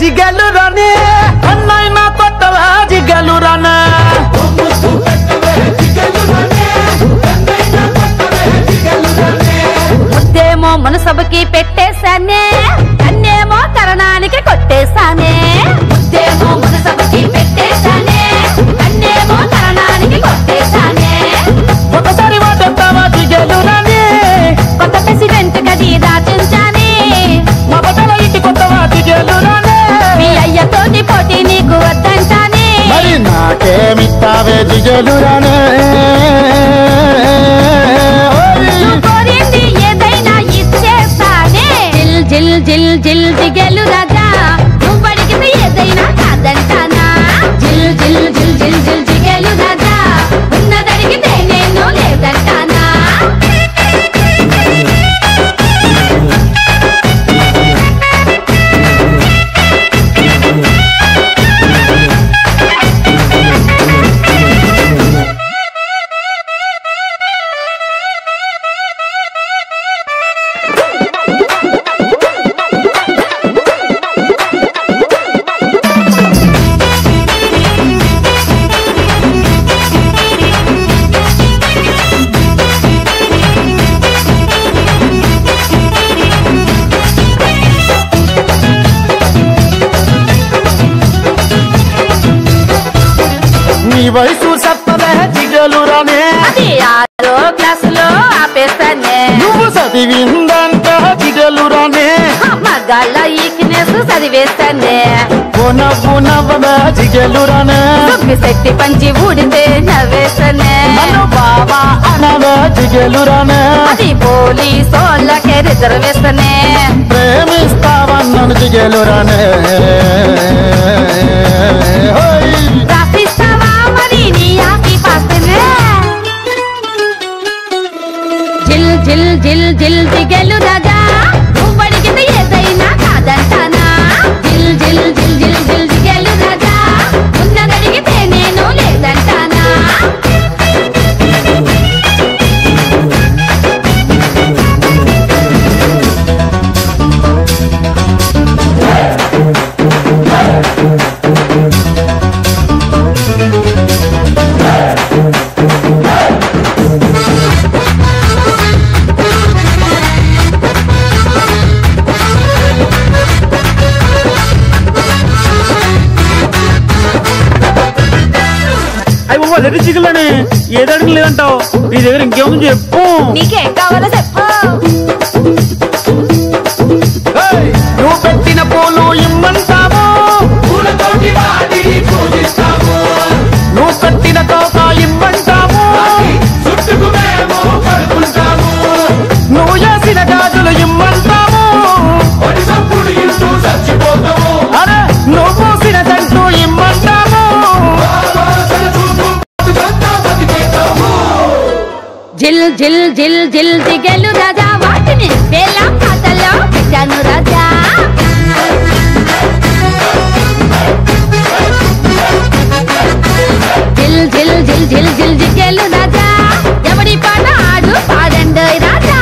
జిగలు రానే అన్నైనా కొట్టవే జిగలు రానే ముద్దేమో మనసభకి పెట్టేశానే కన్నేమో కరణానికి కొట్టేశానే ముద్దేమో మనసభకి పెట్టేశానే కన్నేమో కరణానికి కొట్టేశానే ఒకసారి వాటెత్తావా జిగలు రానే కొత్త ప్రెసిడెంట్ గది దాచించానే మా బట్టల ఇంటి కొత్తవా జిగలు రానే మీ అయ్యతోటి పోటీ నీకు వద్దంటానే మరి నాకేమిస్తావే జిగలు రానే నువ్వు కోరింది ఏదైనా ఇచ్చేస్తానే జిల్ జిల్ జిల్ జిల్ దిగలు రాజా నువ్వు అడిగింది ఏదైనా కాదంటానా జిల్ జిల్ జిల్ జిల్ జిల్ దిగలు రాజా ఉన్నదడిగితే నేను లేదంటానా నీ వయసు సత్తదే జిగలు రానే అది ఆరో క్లాసులో ఆపేస్తానే నువ్వు చదివిందంట జిగలు రానే మగాళ్ళ ఈకినేసు చదివేస్తానే నవ్వు నవ్వదా జిగలు రానే దుగ్గి శక్తి పంచి ఊడితే నవ్వేస్తానే నన్ను బాబా అనవే జిగలు రానే అది పోలీసోళ్ళకే రిజర్వేస్తనే ప్రేమిస్తావన్నను జిగలు రానే హోయ్. రాసిస్తావా మరి నీ ఆకి పాస్తనే జిల్ జిల్ జిల్ జిల్ దిగలు రాజా నువ్వు అడిగింది ఏదైనా కాదంటానా జిల్ జిల్ జిల్ జిల్ జిల్ దిగలు రాజా ఉన్నదడిగితే నేను లేదంటానా అయ్యి బాబా రెడ్డి చికెన్లని ఏదడికి లేదంటావు నీ దగ్గర ఇంకేముంది చెప్పు నీకేం కావాలో చెప్పు హేయ్! నువ్వు పెట్టిన పూలు ఇమ్మంటాము నువ్వు కట్టిన తోక ఇమ్మంటాము నువ్వు చేసిన గాజులు ఇమ్మంటాము అరే నువ్వు పూసిన సంటూ ఇమ్మంటాము జిల్ జిల్ జిల్ జిల్ దిగలు రాజా వాటిని వేల పాటల్లో పెట్టాను రాజా జిల్ జిల్ జిల్ జిల్ జిల్ దిగలు రాజా ఎవడి పాట ఆడు పాడండి రాజా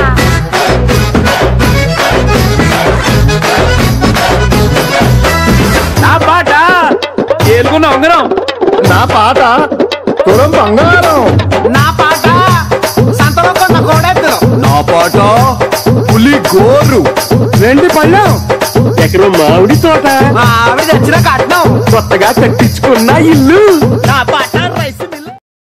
నా పాట ఏలుకున్న ఉంగరం నా పాట తురం బంగారం నా పాట సంతలో కొన్న కోడెత్తు నా పాట పులి గోరు వెండి పళ్ళం ఎకరం మామిడి తోట ఆవిడ తెచ్చిన కట్నం కొత్తగా కట్టించుకున్న ఇల్లు